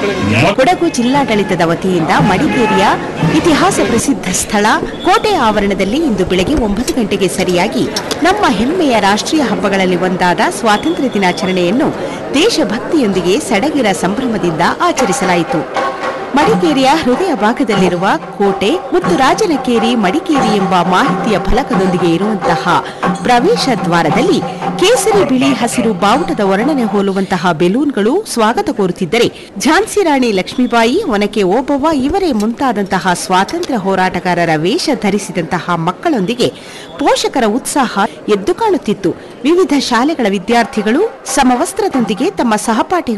ಕೊಡಗು ಜಿಲ್ಲಾಡಳಿತದ ವತಿಯಿಂದ ಮಡಿಕೇರಿಯ ಇತಿಹಾಸ ಪ್ರಸಿದ್ಧ ಸ್ಥಳ ಕೋಟೆ ಆವರಣದಲ್ಲಿ ಇಂದು ಬೆಳಗ್ಗೆ ಒಂಬತ್ತು ಗಂಟೆಗೆ ಸರಿಯಾಗಿ ನಮ್ಮ ಹೆಮ್ಮೆಯ ರಾಷ್ಟ್ರೀಯ ಹಬ್ಬಗಳಲ್ಲಿ ಒಂದಾದ ಸ್ವಾತಂತ್ರ್ಯ ದಿನಾಚರಣೆಯನ್ನು ದೇಶಭಕ್ತಿಯೊಂದಿಗೆ ಸಡಗರ ಸಂಭ್ರಮದಿಂದ ಆಚರಿಸಲಾಯಿತು ಮಡಿಕೇರಿಯ ಹೃದಯ ಭಾಗದಲ್ಲಿರುವ ಕೋಟೆ ಮತ್ತು ರಾಜನಕೇರಿ ಮಡಿಕೇರಿ ಎಂಬ ಮಾಹಿತಿಯ ಫಲಕದೊಂದಿಗೆ ಇರುವಂತಹ ಪ್ರವೇಶ ದ್ವಾರದಲ್ಲಿ ಕೇಸರಿ ಬಿಳಿ ಹಸಿರು ಬಾವುಟದ ವರ್ಣನೆ ಹೋಲುವಂತಹ ಬೆಲೂನ್ಗಳು ಸ್ವಾಗತ ಕೋರುತ್ತಿದ್ದರೆ ಝಾನ್ಸಿ ರಾಣಿ ಲಕ್ಷ್ಮೀಬಾಯಿ ಒನಕೆ ಓಬವ್ವ ಇವರೇ ಮುಂತಾದಂತಹ ಸ್ವಾತಂತ್ರ್ಯ ಹೋರಾಟಗಾರರ ವೇಷ ಧರಿಸಿದಂತಹ ಮಕ್ಕಳೊಂದಿಗೆ ಪೋಷಕರ ಉತ್ಸಾಹ ಎದ್ದು ಕಾಣುತ್ತಿತ್ತು ವಿವಿಧ ಶಾಲೆಗಳ ವಿದ್ಯಾರ್ಥಿಗಳು ಸಮವಸ್ತ್ರದೊಂದಿಗೆ ತಮ್ಮ ಸಹಪಾಠಿ